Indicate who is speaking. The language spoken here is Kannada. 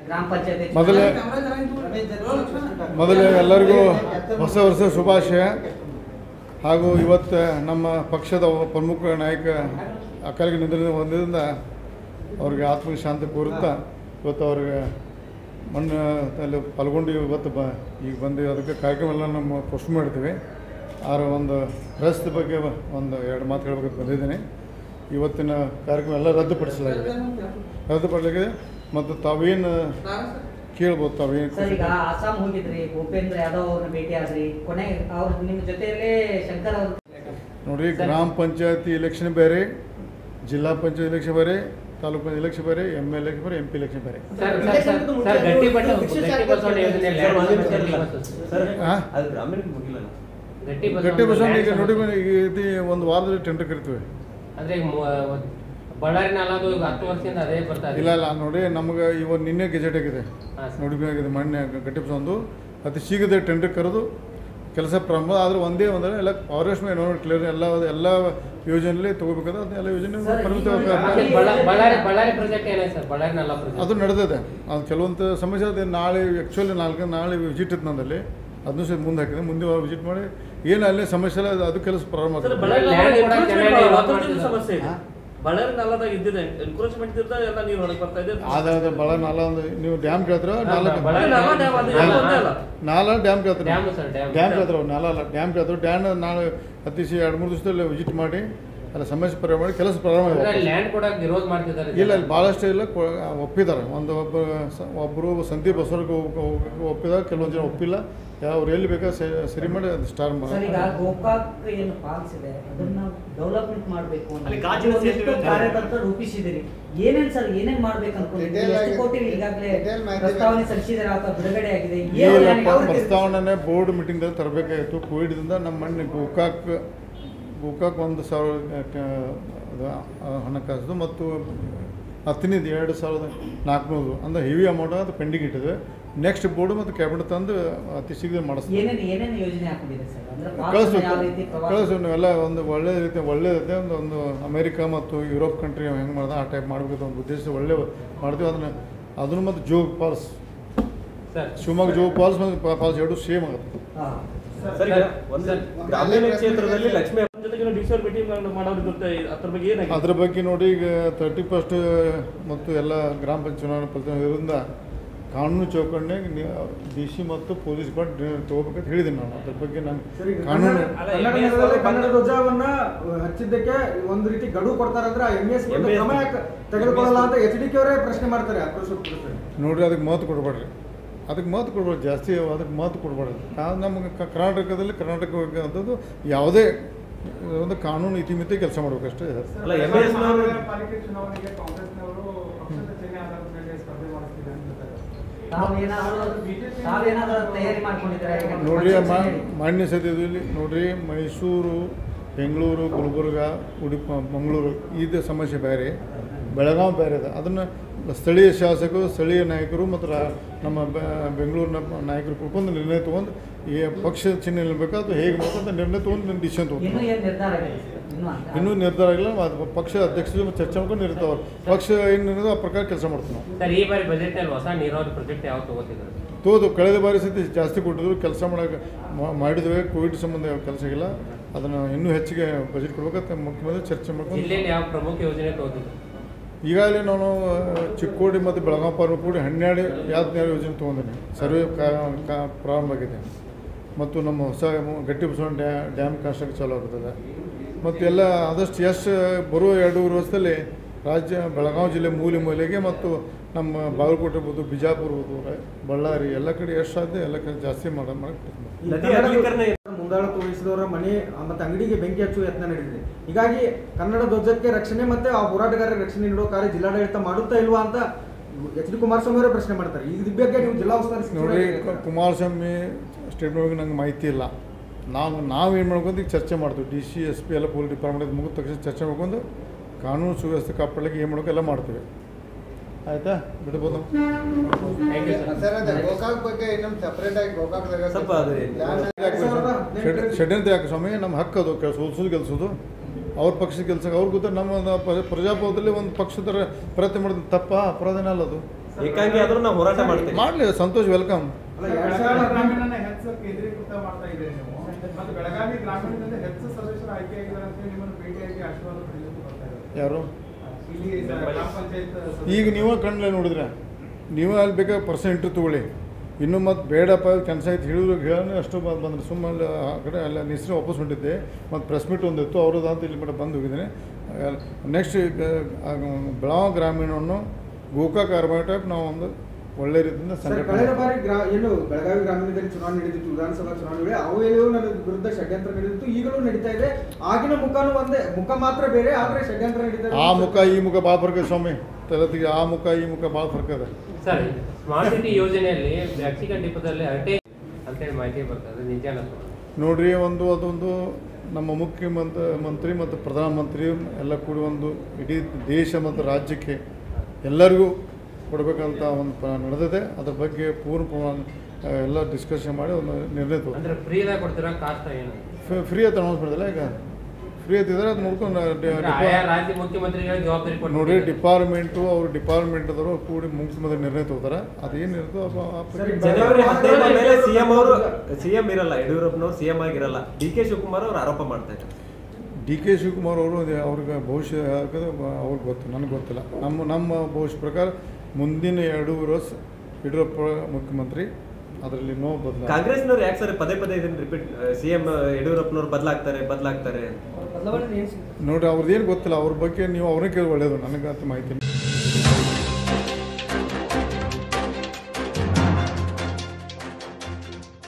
Speaker 1: ಗ್ರಾಮ ಪಂಚಾಯತಿ
Speaker 2: ಮೊದಲೇ ಮೊದಲೇ ಎಲ್ಲರಿಗೂ ಹೊಸ ವರ್ಷ ಶುಭಾಶಯ ಹಾಗೂ ಇವತ್ತು ನಮ್ಮ ಪಕ್ಷದ ಒಬ್ಬ ಪ್ರಮುಖ ನಾಯಕ ಅಕಾಲಿಕ ನಿಧನ ಹೊಂದಿದ್ದರಿಂದ ಅವ್ರಿಗೆ ಆತ್ಮಕ್ಕೆ ಶಾಂತಿ ಕೋರುತ್ತಾ ಇವತ್ತು ಅವ್ರಿಗೆ ಮೊನ್ನೆ ಅಲ್ಲಿ ಪಾಲ್ಗೊಂಡು ಇವತ್ತು ಬ ಈಗ ಬಂದು ಅದಕ್ಕೆ ಕಾರ್ಯಕ್ರಮ ಎಲ್ಲ ನಮ್ಮ ಪೋಸ್ಟ್ ಮಾಡ್ತೀವಿ ಆರ ಒಂದು ರಸ್ತೆ ಬಗ್ಗೆ ಒಂದು ಎರಡು ಮಾತು ಹೇಳ್ಬೇಕಂತ ಬಂದಿದ್ದೀನಿ ಇವತ್ತಿನ ಕಾರ್ಯಕ್ರಮ ಎಲ್ಲ ರದ್ದುಪಡಿಸಲಾಗಿದೆ ರದ್ದುಪಡಿಸಲಾಗಿದೆ ಮತ್ತು ತಾವೇನು ಕೇಳ್ಬೋದು ತಾವೇನು
Speaker 1: ಸರ್ ಈಗ ಆಸಾಂ ಹೋಗಿದ್ರಿ ಭೂಪೇಂದ್ರ ಯಾದವ್ ಅವ್ರನ್ನ ಭೇಟಿ ಆದ್ರಿ ಕೊನೆ ಅವ್ರ ನಿಮ್ಮ ಜೊತೆಯಲ್ಲೇ ಶಂಕರ್ ಅವ್ರ
Speaker 2: ನೋಡ್ರಿ ಗ್ರಾಮ ಪಂಚಾಯತಿ ಎಲೆಕ್ಷನ್ ಬೇರೆ ಜಿಲ್ಲಾ ಪಂಚಾಯತ್ ಎಲೆಕ್ಷನ್ ಬೇರೆ ತಾಲೂಕು ಪಂಚಾಯತ್ ಎಲೆಕ್ಷನ್ ಬೇರೆ ಎಮ್ ಎಲ್ ಎಲೆಕ್ಷನ್ ಬೇರೆ ಎಂ ಪಿ ಎಲೆಕ್ಷನ್ ಬೇರೆ
Speaker 3: ಸರ್ ಸರ್ ಸರ್ ಸರ್ ಗಟ್ಟಿ ಬಟ್ಟ ಗಟ್ಟಿ ಬಸವಣ್ಣ ಯೋಜನೆ
Speaker 4: ಸರ್, ಒಂದೇ ನಿಮಿಷ
Speaker 3: ಲ್ಯಾಂಡ್
Speaker 4: ಇಲ್ಲ.
Speaker 3: ಇವತ್ತು ಸರ್.
Speaker 4: ಸರ್
Speaker 2: ಆ?
Speaker 4: ಅದು ಗ್ರಾಮೀಣಕ್ಕೆ ಮುಗಿಲ್ಲ
Speaker 3: ಗಟ್ಟಿ
Speaker 2: ಗಟ್ಟಿ ಬಸವಣ್ಣ ಈಗ
Speaker 3: ಲ್ಯಾಂಡ್
Speaker 2: ನೋಡಿ ಈಗ ಇದು ಒಂದು ವಾರದಲ್ಲಿ ಟೆಂಡರ್ ಕರಿತೀವಿ
Speaker 3: ಅಂದ್ರೆ ಈಗ ಮು- ಬಳ್ಳಾರಿ ನಾಲದು ಈಗ ಹತ್ತು ವರ್ಷದಿಂದ ಅದೇ ಬರ್ತಾ ಇದೆ
Speaker 2: ಇಲ್ಲ ಇಲ್ಲ ನೋಡಿ ನಮಗೆ ಇವತ್ತು ನಿನ್ನೆ ಗೆಜೆಟ್ ಆಗಿದೆ
Speaker 3: ಹಾ, ಸರ್.
Speaker 2: ನೋಟಿಫಿಕೇಶನ್ ಆಗಿದೆ ಮೊನ್ನೆ ಗಟ್ಟಿ ಬಸವೊಂದು ಅತಿ ಶೀಘ್ರದಲ್ಲಿ ಟೆಂಡರ್ ಕರೆದು ಕೆಲಸ ಪ್ರಾರಂಭ ಆದರೆ ಒಂದೇ ಒಂದರೆ ಎಲ್ಲ ಫಾರೆಸ್ಟ್ ಎನ್ವೈರನ್ಮೆಂಟ್ ಕ್ಲಿಯರ್ ಎಲ್ಲ ಎಲ್ಲ ಯೋಜನೆಯಲ್ಲಿ ತಗೋಬೇಕಾದ್ರೆ ಅದನ್ನೆಲ್ಲ ಯೋಜನೆ
Speaker 1: ಸರ್,
Speaker 2: ಪರಿಮಿತ
Speaker 1: ಈಗ
Speaker 3: ಮತ್ತೆ ಬಳ್ಳಾ- ಬಳ್ಳಾರಿ ಬಳ್ಳಾರಿ ಪ್ರಾಜೆಕ್ಟ್ ಏನಾಯ್ತು ಸರ್ ಬಳ್ಳಾರಿ ನಾಲಾ ಪ್ರಾಜೆಕ್ಟ್
Speaker 2: ಅದು ನಡೆದಿದೆ ಅದು ಕೆಲವೊಂದು ಸಮಸ್ಯೆ ಅದೇ ನಾಳೆ ಆ್ಯಕ್ಚುಲಿ ನಾಲ್ಕು ನಾಳೆ ವಿಸಿಟ್ ಇತ್ತು ನಂದಲ್ಲಿ ಅದನ್ನು ಸಹ ಮುಂದೆ ಹಾಕಿದೆ ಮುಂದೆ ವಿಸಿಟ್ ಮಾಡಿ ಏನು ಅಲ್ಲಿ ಸಮಸ್ಯೆ ಇಲ್ಲ ಅದು- ಅದು ಕೆಲಸ ಪ್ರಾರಂಭ
Speaker 4: ಸರ್
Speaker 2: ಆಗ್ತದೆ
Speaker 4: ಬಳ್ಳಾರಿ
Speaker 3: ಲ್ಯಾಂಡ್ ಕೂಡ
Speaker 4: encroachment
Speaker 3: ಚೆನ್ನಾಗಿ
Speaker 4: ಭಾಳ
Speaker 3: develop
Speaker 4: ವಾತಾವರಣದ
Speaker 3: ಮಾಡ್ತಿದ್ದಾರೆ.
Speaker 4: ಸಮಸ್ಯೆ ಇದೆ
Speaker 2: ಹಾ?
Speaker 4: ಬಳ್ಳಾರಿ ನಾಲದಾಗ ಇದ್ದಿದೆ ಎನ್ಕ್ರೋಚ್ಮೆಂಟ್ ಇದ್ದ ಎಲ್ಲ ನೀರು ಹೊರಗೆ ಬರ್ತಾ ಇದೆ
Speaker 2: ಆದ್ರೆ ಭಾಳ ನಾಲ ಒಂದು ನೀವು ಡ್ಯಾಮ್ ಕೇಳ್ತೀರ ನಾಲ
Speaker 3: ಬಳ್ಳಾರಿ
Speaker 4: ನಾಲಾ ಡ್ಯಾಮ್ ಅದು
Speaker 3: ನಾಲಾ-
Speaker 4: ಏನು ಒಂದೇ ಅಲ್ಲ.
Speaker 2: ನಾಲ ಡ್ಯಾಮ್ ಕೇಳ್ತೀರ
Speaker 3: ಡ್ಯಾಮ್ ಸರ್, ಡ್ಯಾಮ್.
Speaker 2: ಡ್ಯಾಮ್ ಕೇಳ್ತಾರೆ ನಾಲ ಅಲ್ಲ ಡ್ಯಾಮ್ ಕೇಳ್ತಾರೆ ಡ್ಯಾಮ್ ನಾಳೆ ಅತಿಶಿ ಎರಡು ಮೂರು ದಿವಸದಲ್ಲಿ ವಿಸಿಟ್ ಮಾಡಿ ಅಲ್ಲ ಸಮಸ್ಯೆ ಪರಿಹಾರ ಮಾಡಿ ಕೆಲಸ ಪ್ರಾರಂಭ
Speaker 3: ಅಂದ್ರೆ
Speaker 2: ಆಗಿದೆ.
Speaker 3: ಲ್ಯಾಂಡ್ ಕೂಡ ವಿರೋಧ ಮಾಡ್ತಿದ್ದಾರೆ
Speaker 2: ಇಲ್ಲ ಇಲ್ಲಿ ಭಾಳಷ್ಟು ಇಲ್ಲ ಕೊ- ಒಪ್ಪಿದ್ದಾರೆ ಒಂದು ಒಬ್ಬ ಸ- ಒಬ್ಬರು ಸಂದೀಪ್ ಬಸವರ್ಗ ಒಪ್ಪಿದ್ದಾರೆ ಕೆಲವೊಂದು ಜನ ಒಪ್ಪಿಲ್ಲ ಅವ್ರು ಎಲ್ಲಿ ಬೇಕಾದ್ರೆ ಸೆ- ಸರಿ ಮಾಡಿ ಅದು ಸ್ಟಾರ್ಟ್
Speaker 1: ಸರ್ ಈಗ
Speaker 2: ಮಾಡಿ
Speaker 1: ಗೋಕಾಕ್ ಏನು ಪಾಲ್ಸ್ ಇದೆ ಅದನ್ನ ಡೆವಲಪ್ಮೆಂಟ್ ಮಾಡಬೇಕು
Speaker 4: ಅಲ್ಲಿ ಗಾಜಿನ ಸೇತುವೆ ಅಂತ
Speaker 1: ಕಾರ್ಯತಂತ್ರ ರೂಪಿಸಿದಿರಿ ಏನೇನ್ ಸರ್ ಏನೇನ್ ಮಾಡ್ಬೇಕು ಅನ್ಕೊಂಡಿದ್ದೀರಿ
Speaker 5: Detail
Speaker 1: ಎಷ್ಟು
Speaker 5: ಆಗಿ-
Speaker 1: ಕೋಟಿ ಈಗಾಗಲೇ
Speaker 5: detail ಮಾಹಿತಿ
Speaker 1: ಪ್ರಸ್ತಾವನೆ ಸಲ್ಲಿಸಿದಾರೆ ಅಥವಾ ಬಿಡುಗಡೆ ಆಗಿದೆ ಏನು plan
Speaker 2: ಏನಪ್ಪ
Speaker 1: ಯಾವ ರೀತಿ-
Speaker 2: ಪ್ರಸ್ತಾವನೆ ಬೋರ್ಡ್ ಮೀಟಿಂಗ್ದಲ್ಲಿ ತರಬೇಕಾಗಿತ್ತು ಕೋವಿಡ್ದಿಂದ ನಮ್ಮ ಮಣ್ಣು ಗೋಕಾಕ್ ಗೋಕಾಕ್ ಒಂದು ಸಾವಿರ ಹಣಕಾಸು ಮತ್ತು ಹತ್ತನೇದು ಎರಡು ಸಾವಿರದ ನಾಲ್ಕುನೂರು ಅಂದ್ರೆ ಹೆವಿ ಅಮೌಂಟ್ ಅದು ಪೆಂಡಿಂಗ್ ಇಟ್ಟಿದೆ ನೆಕ್ಸ್ಟ್ ಬೋರ್ಡ್ ಮತ್ತು ಕ್ಯಾಬಿನೆಟ್ ತಂದು ಅತಿ ಶೀಘ್ರ ಮಾಡಿಸ್ತೀವಿ
Speaker 1: ಏನೇನು ಏನೇನು ಯೋಜನೆ ಹಾಕೊಂಡಿದೆ ಸರ್ ಅಂದ್ರೆ ಪಾಲ್ಸ್
Speaker 2: ಕಳಿಸು
Speaker 1: ಯಾವ ರೀತಿ ಪ್ರವಾಸ-
Speaker 2: ಕಳಿಸು ನೀವೆಲ್ಲ ಒಂದು ಒಳ್ಳೆ ರೀತಿ ಒಳ್ಳೆ ರೀತಿ ಒಂದು ಒಂದು ಅಮೇರಿಕಾ ಮತ್ತು ಯುರೋಪ್ ಕಂಟ್ರಿ ಹೆಂಗೆ ಮಾಡ್ದೆ ಆ ಟೈಪ್ ಮಾಡಬೇಕು ಒಂದು ಉದ್ದೇಶ ಒಳ್ಳೆ ಮಾಡ್ತೀವಿ ಅದನ್ನು ಅದನ್ನು ಮತ್ತು Jog falls
Speaker 3: sir
Speaker 2: Shivamogga Jog falls ಮತ್ತು ಫಾಲ್ಸ್ ಎರಡು ಸೇಮ್ ಆಗುತ್ತೆ
Speaker 1: ಹಾ.
Speaker 4: ಸರ್ ಈಗ ಒಂದು
Speaker 3: ಸರ್,
Speaker 4: ಗ್ರಾಮೀಣ ಕ್ಷೇತ್ರದಲ್ಲಿ ಲಕ್ಷ್ಮೀ ಹಬ್ಬದ ಜೊತೆಗೆ ಡಿ ಸಿ ಅವ್ರ ಮೀಟಿಂಗ್ ಮಾಡೋದ್ರ ಜೊತೆ ಅದ್ರ ಬಗ್ಗೆ ಏನಾಗಿದೆ
Speaker 2: ಅದ್ರ ಬಗ್ಗೆ ನೋಡಿ ಈಗ ತರ್ಟಿ ಫಸ್ಟ್ ಮತ್ತು ಎಲ್ಲ ಗ್ರಾಮ ಪಂಚಾಯತ್ ಚುನಾವಣೆ ಫಲಿತಾಂಶ ಇರೋದ್ರಿಂದ ಕಾನೂನು ಚೌಕಟ್ಟಿನಾಗ ಡಿ ಸಿ ಮತ್ತು ಪೊಲೀಸ್ ಕೂಡ ತಗೋಬೇಕಂತ ಹೇಳಿದ್ದೀನಿ ನಾನು ಅದ್ರ ಬಗ್ಗೆ ನಾನು
Speaker 5: ಸರಿ, ಈಗ
Speaker 2: ಕಾನೂನು
Speaker 5: ಕನ್ನಡ- ಕನ್ನಡ ನೆಲದಲ್ಲಿ ಕನ್ನಡ ಧ್ವಜವನ್ನ ಹಚ್ಚಿದ್ದಕ್ಕೆ ಒಂದು ರೀತಿ ಗಡುವು ಕೊಡ್ತಾರೆ ಅಂದ್ರೆ ಎಂ ಎಸ್
Speaker 4: MSP
Speaker 5: ಕ್ರಮ ಯಾಕೆ ತೆಗೆದುಕೊಳ್ಳಲ್ಲ ಅಂತ ಎಚ್ ಡಿ ಕೆ ಅವರೇ ಪ್ರಶ್ನೆ ಮಾಡ್ತಾರೆ ಆಕ್ರೋಶ ವ್ಯಕ್ತಪಡಿಸ್ತಾರೆ.
Speaker 2: ನೋಡ್ರಿ ಅದಕ್ಕೆ ಮಹತ್ವ ಕೊಡಬೇಡ್ರಿ ಅದಕ್ಕೆ ಮಹತ್ವ ಕೊಡ್ಬೇಡಿ ಜಾಸ್ತಿ ಅದಕ್ಕೆ ಮಹತ್ವ ಕೊಡಬೇಡ್ರಿ ನಾವು ನಮಗೆ ಕ- ಕರ್ನಾಟಕದಲ್ಲಿ ಕರ್ನಾಟಕ ಅಂತದ್ದು ಯಾವುದೇ ಒಂದು ಕಾನೂನು ಇತಿಮಿತಿ ಕೆಲಸ ಮಾಡ್ಬೇಕಷ್ಟೇ
Speaker 4: ಅಲ್ಲ ಎಂ ಎಸ್ ನವರು
Speaker 6: ಪಾಲಿಕೆ ಚುನಾವಣೆಗೆ ಕಾಂಗ್ರೆಸ್ನವರು ಪಕ್ಷದ ಚಿಹ್ನೆ ಆಧಾರದ ಮೇಲೆ ಸ್ಪರ್ಧೆ ಮಾಡಿಸ್ತಿದೆ ಅಂತ
Speaker 1: ತಾವೇನಾದ್ರೂ ತಾವೇನಾದ್ರೂ ತಯಾರಿ ಮಾಡ್ಕೊಂಡಿದ್ದೀರಾ ಈಗ
Speaker 2: ನೋಡ್ರಿ
Speaker 1: ಪಂಚಾಯತ್
Speaker 2: ಮಾ-
Speaker 1: ಸಭೆಯಲ್ಲಿ?
Speaker 2: ಮಾನ್ಯ ಸದ್ಯದಲ್ಲಿ ನೋಡ್ರಿ ಮೈಸೂರು ಬೆಂಗಳೂರು ಗುಲ್ಬರ್ಗ ಉಡುಪಿ ಮಂಗಳೂರು ಇದು ಸಮಸ್ಯೆ ಬೇರೆ ಬೆಳಗಾವಿ ಬೇರೆ ಇದೆ ಅದನ್ನು ಸ್ಥಳೀಯ ಶಾಸಕರು ಸ್ಥಳೀಯ ನಾಯಕರು ಮತ್ತು ರಾ- ನಮ್ಮ ಬೆ- ಬೆಂಗಳೂರಿನ ನಾಯಕರು ಕುಡ್ಕೊಂಡು ನಿರ್ಣಯ ತೊಗೊಂಡು ಈ ಪಕ್ಷದ ಚಿಹ್ನೆ ನಿಲ್ಲಬೇಕು ಅಥವಾ ಹೇಗೆ ಮಾಡಬೇಕು ಅಂತ ನಿರ್ಣಯ ತೊಗೊಂಡು ಡಿಸಿಷನ್
Speaker 1: ಇನ್ನೂ
Speaker 2: ತೊಗೊಂಡು
Speaker 1: ಏನ್ ನಿರ್ಧಾರ ಆಗಿದೆ ಸರ್? ಇನ್ನೂ ಅಂತ-
Speaker 2: ಇನ್ನೂ ನಿರ್ಧಾರ ಆಗಿಲ್ಲ ಅದು ಪಕ್ಷ ಅಧ್ಯಕ್ಷರ ಜೊತೆ ಚರ್ಚೆ ಮಾಡ್ಕೊಂಡು ನಿರ್ತಾವ ಪಕ್ಷ ಏನು ನಿರ್ಣಯ ಆ ಪ್ರಕಾರ ಕೆಲಸ ಮಾಡ್ತೀವಿ ನಾವು
Speaker 3: ಸರ್ ಈ ಬಾರಿ ಬಜೆಟ್ ನಲ್ಲಿ ಹೊಸ ನೀರಾವರಿ ಪ್ರಾಜೆಕ್ಟ್ ಯಾವ ತಗೋತಿದ್ರು
Speaker 2: ತೋದು ಕಳೆದ ಬಾರಿ ಸತಿ ಜಾಸ್ತಿ ಕೊಟ್ಟಿದ್ರು ಕೆಲಸ ಮಾಡೋಕೆ ಮಾಡಿದ್ವಿ ಕೋವಿಡ್ ಸಂಬಂಧ ಕೆಲಸ ಆಗಿಲ್ಲ ಅದನ್ನು ಇನ್ನೂ ಹೆಚ್ಚಿಗೆ ಬಜೆಟ್ ಕೊಡ್ಬೇಕಂತ ಮುಖ್ಯಮಂತ್ರಿ ಚರ್ಚೆ ಮಾಡ್ಕೊಂಡು
Speaker 3: ಜಿಲ್ಲೆಯಲ್ಲಿ ಯಾವ ಪ್ರಮುಖ ಯೋಜನೆ ತಗೋತಿದ್ರು
Speaker 2: ಈಗಾಗಲೇ ನಾನು ಚಿಕ್ಕೋಡಿ ಮತ್ತು ಬೆಳಗಾವಿ ಪಾರ್ವ ಕೂಡಿ ಹನ್ನೆರಡು ಯಾತ್ನಾರು ಯೋಜನೆ ತೊಗೊಂಡಿನಿ ಸರ್ವೆ ಕಾ ಕಾ- ಪ್ರಾರಂಭ ಆಗಿದೆ ಮತ್ತು ನಮ್ಮ ಹೊಸ ಮ- ಗಟ್ಟಿ ಬಸವಣ್ಣ ಡ್ಯಾ ಡ್ಯಾಮ್ ಕನ್ಸ್ಟ್ರಕ್ಷನ್ ಚಾಲೂ ಆಗ್ತದೆ ಮತ್ತು ಎಲ್ಲ ಆದಷ್ಟು ಎಷ್ಟು ಬರುವ ಎರಡೂವರೆ ವರ್ಷದಲ್ಲಿ ರಾಜ್ಯ ಬೆಳಗಾವಿ ಜಿಲ್ಲೆ ಮೂಲೆ ಮೂಲೆಗೆ ಮತ್ತು ನಮ್ಮ ಬಾಗಲಕೋಟೆ ಇರ್ಬೋದು ಬಿಜಾಪುರ ಇರ್ಬೋದು ರ- ಬಳ್ಳಾರಿ ಎಲ್ಲ ಕಡೆ ಎಷ್ಟು ಸಾಧ್ಯ ಎಲ್ಲ ಕಡೆ ಜಾಸ್ತಿ ಮಾಡ ಮಾಡಕ್ಕೆ
Speaker 5: ಈ
Speaker 4: ನದಿ
Speaker 5: ಕನ್ನಡ
Speaker 4: ಅಗಲೀಕರಣ
Speaker 5: ಮುಂದಾಳತ್ವ ವಹಿಸಿದವರ ಮನೆ ಆ, ಮತ್ತೆ ಅಂಗಡಿಗೆ ಬೆಂಕಿ ಹಚ್ಚುವ ಯತ್ನ ನಡೆದಿದೆ ಹೀಗಾಗಿ ಕನ್ನಡ ಧ್ವಜಕ್ಕೆ ರಕ್ಷಣೆ ಮತ್ತೆ ಆ ಹೋರಾಟಗಾರರಿಗೆ ರಕ್ಷಣೆ ನೀಡುವ ಕಾರ್ಯ ಜಿಲ್ಲಾಡಳಿತ ಮಾಡುತ್ತಾ ಇಲ್ವಾ ಅಂತ ಎಚ್ ಡಿ ಕುಮಾರಸ್ವಾಮಿ ಅವರೇ ಪ್ರಶ್ನೆ ಮಾಡ್ತಾರೆ ಈ ಬಗ್ಗೆ ನೀವು ಜಿಲ್ಲಾ ಉಸ್ತುವಾರಿ
Speaker 2: ನೋಡಿ
Speaker 5: ಸಚಿವರಾಗಿ-
Speaker 2: ಕುಮಾರಸ್ವಾಮಿ ಸ್ಟೇಟ್ಮೆಂಟ್ ಬಗ್ಗೆ ನಂಗೆ ಮಾಹಿತಿ ಇಲ್ಲ ನಾವು ನಾವು ಏನು ಮಾಡ್ಕೊಂಡು ಈಗ ಚರ್ಚೆ ಮಾಡ್ತೀವಿ ಡಿ ಸಿ ಎಸ್ ಪಿ ಎಲ್ಲ ಪೊಲೀಸ್ ಡಿಪಾರ್ಟ್ಮೆಂಟ್ ಮುಗಿದ ತಕ್ಷಣ ಚರ್ಚೆ ಮಾಡ್ಕೊಂಡು ಕಾನೂನು ಸುವ್ಯವಸ್ಥೆ ಕಾಪಾಡಲಿಕ್ಕೆ ಏನು ಮಾಡೋಕೆ ಎಲ್ಲ ಮಾಡ್ತೀವಿ ಆಯಿತಾ ಬಿಡ್ಬೋದು
Speaker 3: ಥ್ಯಾಂಕ್ ಯು ಸರ್
Speaker 5: ಸರ್ ಅದೇ ಗೋಕಾಕ್ ಬಗ್ಗೆ ಇನ್ನೊಂದು ಸಪ್ರೇಟ್ ಆಗಿ ಗೋಕಾಕ್ದಾಗ
Speaker 4: ಸ್ವಲ್ಪ ಅದು
Speaker 5: ಲ್ಯಾಂಡ್
Speaker 2: ಷಡ್ಯಂತ್ರ ಯಾಕೆ ಸ್ವಾಮಿ ನಮ್ಮ ಹಕ್ಕು ಅದು ಕೆಲಸ ಸೋಲ್ಸೋದು ಗೆಲ್ಸೋದು ಅವ್ರ ಪಕ್ಷದ ಕೆಲಸ ಅವ್ರು ಗೊತ್ತ ನಮ್ಮ ಪ- ಪ್ರಜಾಪ್ರಭುತ್ವದಲ್ಲಿ ಒಂದು ಪಕ್ಷದ ಪ್ರಯತ್ನ ಮಾಡಿದ ತಪ್ಪ ಅಪರಾಧನೇ ಅಲ್ಲ ಅದು
Speaker 7: ಏಕಾಂಗಿ ಆದ್ರೂ ನಾವು ಹೋರಾಟ ಮಾಡ್ತೇವೆ
Speaker 2: ಮಾಡಲಿ ಸಂತೋಷ್ ವೆಲ್ಕಮ್
Speaker 5: ಅಲ್ಲ, ಎರಡ್
Speaker 6: ಬೆಳಗಾವಿ
Speaker 5: ಸಾವಿರದ
Speaker 6: ಗ್ರಾಮೀಣನ ಹೆಚ್ಚು ಕೇಂದ್ರೀಕೃತ ಮಾಡ್ತಾ ಇದ್ದೀರಿ ನೀವು ಮತ್ತು ಬೆಳಗಾವಿ ಗ್ರಾಮೀಣದಿಂದ ಹೆಚ್ಚು ಸದಸ್ಯರು ಆಯ್ಕೆಯಾಗಿದ್ದಾರೆ ಅಂತ ಹೇಳಿ ನಿಮ್ಮನ್ನು ಭೇಟಿಯಾಗಿ ಆಶೀರ್ವಾದ ಪಡೆಯಲಿಕ್ಕೆ ಬರ್ತಾ ಇದ್ದಾರೆ
Speaker 2: ಯಾರು
Speaker 6: ಇಲ್ಲಿ ಗ್ರಾಮ ಪಂಚಾಯತ್
Speaker 2: ಈಗ ನೀವೇ ಕಣ್ಣಲ್ಲಿ ನೋಡಿದ್ರೆ ನೀವೇ ಅಲ್ಲಿ ಬೇಕಾದ್ರೆ ಪರ್ಸನ್ ಇಂಟ್ರಿ ತಗೊಳ್ಳಿ ಇನ್ನೂ ಮತ್ತು ಬೇಡಪ್ಪ ಕೆಲಸ ಐತೆ ಹೇಳಿದ್ರು ಹೇಳೋಣ ಅಷ್ಟು ಬಂದು ಬಂದ್ರೆ ಸುಮ್ಮನೆ ಆ ಕಡೆ ಎಲ್ಲ ಹೆಸರು ವಾಪಸ್ ಹೊಂಟಿದ್ದೆ ಮತ್ತು ಪ್ರೆಸ್ ಮೀಟ್ ಒಂದಿತ್ತು ಅವ್ರದ್ದು ಅಂತ ಇಲ್ಲಿ ಮಟ್ಟ ಬಂದು ಹೋಗಿದ್ದೀನಿ ನೆಕ್ಸ್ಟ್ ಬೆಳಗಾವಿ ಗ್ರಾಮೀಣವನ್ನು ಗೋಕಾಕ್ ಅರ್ಬನ್ ಟೈಪ್ ನಾವು ಒಂದು ಒಳ್ಳೆ ರೀತಿಯಿಂದ
Speaker 5: ಸರ್
Speaker 2: ಸಂಘಟನೆ
Speaker 5: ಕಳೆದ ಬಾರಿ ಗ್ರಾ ಏನು ಬೆಳಗಾವಿ ಗ್ರಾಮೀಣದಲ್ಲಿ ಚುನಾವಣೆ ನಡೆದಿತ್ತು ವಿಧಾನಸಭಾ ಚುನಾವಣೆ ಅವೆಲ್ಲವೂ ನನ್ನ ವಿರುದ್ಧ ಷಡ್ಯಂತ್ರ ನಡೆದಿತ್ತು ಈಗಲೂ ನಡೀತಾ ಇದೆ ಆಗಿನ ಮುಖನೂ ಒಂದೇ ಮುಖ ಮಾತ್ರ ಬೇರೆ ಆದ್ರೆ ಷಡ್ಯಂತ್ರ ನಡೀತಾ ಇದೆ
Speaker 2: ಆ ಮುಖ ಈ ಮುಖ ಭಾಳ ಫರ್ಕ ಇದೆ ಸ್ವಾಮಿ ತಲತಿಗೆ ಆ ಮುಖ ಈ ಮುಖ ಭಾಳ ಫರ್ಕ ಇದೆ
Speaker 3: ಸರ್ ಸ್ಮಾರ್ಟ್ ಸಿಟಿ ಯೋಜನೆಯಲ್ಲಿ ಮ್ಯಾಕ್ಸಿಕನ್ ಡಿಪೋದಲ್ಲಿ ಅರಟೆ ಅಂತೇಳಿ ಮಾಹಿತಿ ಬರ್ತದೆ ನಿಜಾನ
Speaker 2: ನೋಡ್ರಿ ಒಂದು ಅದೊಂದು ನಮ್ಮ ಮುಖ್ಯಮಂತ್ರಿ ಮಂತ್ರಿ ಮತ್ತು ಪ್ರಧಾನಮಂತ್ರಿ ಎಲ್ಲ ಕೂಡಿ ಒಂದು ಇಡೀ ದೇಶ ಮತ್ತು ರಾಜ್ಯಕ್ಕೆ ಎಲ್ಲರಿಗೂ ಕೊಡಬೇಕಂತ ಒಂದು ಪ ನಡೆದಿದೆ ಅದ್ರ ಬಗ್ಗೆ ಪೂರ್ಣ ಪ್ರಮಾಣ ಆ, ಎಲ್ಲ ಡಿಸ್ಕಷನ್ ಮಾಡಿ ಒಂದು ನಿರ್ಣಯ ತಗೊಂಡು
Speaker 3: ಅಂದ್ರೆ ಫ್ರೀದಾಗ ಕೊಡ್ತೀರಾ ಕಾಸ್ಟ್ ಏನು
Speaker 2: ಫ್ರೀ ಅಂತ ಅನೌನ್ಸ್ ಮಾಡಿದಲ್ಲ ಈಗ ಫ್ರೀ ಅಂತಿದ್ದಾರೆ ಅದು ನೋಡ್ಕೊಂಡು ಡಿ-
Speaker 3: ಅಂದ್ರೆ ಆಯಾ
Speaker 2: ಡಿಪಾ-
Speaker 3: ರಾಜ್ಯ ಮುಖ್ಯಮಂತ್ರಿಗಳಿಗೆ ಜವಾಬ್ದಾರಿ
Speaker 2: ನೋಡಿ
Speaker 3: ಕೊಡ್ತೀರಾ?
Speaker 2: ಡಿಪಾರ್ಟ್ಮೆಂಟು ಅವ್ರ ಡಿಪಾರ್ಟ್ಮೆಂಟ್ದವರು ಕೂಡಿ ಮುಖ್ಯಮಂತ್ರಿ ನಿರ್ಣಯ ತಗೋತಾರೆ ಅದೇನಿರುತ್ತೋ ಅದು ಆ
Speaker 5: ಸರಿ,
Speaker 2: ಪ್ರಕಾರ-
Speaker 7: ಜನವರಿ ಹದಿನೈದರ ಮೇಲೆ ಸಿಎಂ ಅವರು ಸಿಎಂ ಇರಲ್ಲ ಯಡಿಯೂರಪ್ಪನವರು ಸಿಎಂ ಆಗಿರಲ್ಲ ಡಿ ಕೆ ಶಿವಕುಮಾರ್ ಅವರು ಆರೋಪ ಮಾಡ್ತಾ ಇದ್ದಾರೆ
Speaker 2: ಡಿ ಕೆ ಶಿವಕುಮಾರ್ ಅವರು ಅದೇ ಅವ್ರಿಗೆ ಭವಿಷ್ಯ ಯಾಕಂದ್ರೆ ಅವ್ರಿಗೆ ಗೊತ್ತು ನನಗೆ ಗೊತ್ತಿಲ್ಲ ನಮ್ಮ ನಮ್ಮ ಭವಿಷ್ಯ ಪ್ರಕಾರ ಮುಂದಿನ ಎರಡು ವರ್ಷ ಯಡಿಯೂರಪ್ಪ ಮುಖ್ಯಮಂತ್ರಿ ಅದರಲ್ಲಿ ನೋ ಬದಲ
Speaker 7: ಕಾಂಗ್ರೆಸ್ನವ್ರು ಯಾಕೆ ಸರ್ ಪದೇ ಪದೇ ಇದನ್ನ ರಿಪೀಟ್ ಸಿಎಂ ಯಡಿಯೂರಪ್ಪನವ್ರು ಬದಲಾಗ್ತಾರೆ ಬದಲಾಗ್ತಾರೆ
Speaker 2: ನೋಡ್ರಿ ಅವ್ರದ್ದು ಏನು ಗೊತ್ತಿಲ್ಲ ಅವ್ರ ಬಗ್ಗೆ ನೀವು ಅವ್ರನ್ನೇ ಕೇಳಿ ಒಳ್ಳೇದು ನನಗೆ ಅಂತ ಮಾಹಿತಿ